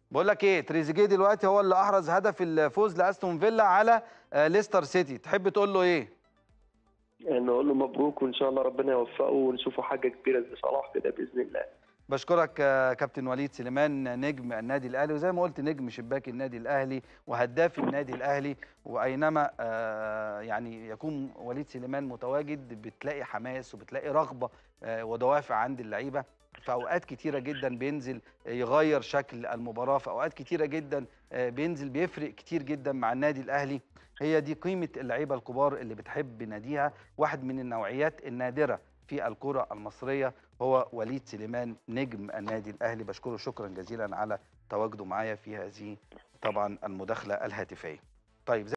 بقول لك ايه تريزيجيه دلوقتي هو اللي احرز هدف الفوز لاستون فيلا على آه، ليستر سيتي تحب تقول له ايه نقول له مبروك وان شاء الله ربنا يوفقه ونشوفه حاجه كبيره زي صلاح كده باذن الله بشكرك آه، كابتن وليد سليمان نجم النادي الاهلي وزي ما قلت نجم شباك النادي الاهلي وهداف النادي الاهلي واينما آه، يعني يكون وليد سليمان متواجد بتلاقي حماس وبتلاقي رغبه آه، ودوافع عند اللعيبه في اوقات كتيره جدا بينزل يغير شكل المباراه في اوقات كتيره جدا آه، بينزل بيفرق كتير جدا مع النادي الاهلي هي دي قيمه اللعيبه الكبار اللي بتحب ناديها واحد من النوعيات النادره في الكره المصريه هو وليد سليمان نجم النادي الاهلي بشكره شكرا جزيلا على تواجده معايا في هذه طبعا المداخله الهاتفيه طيب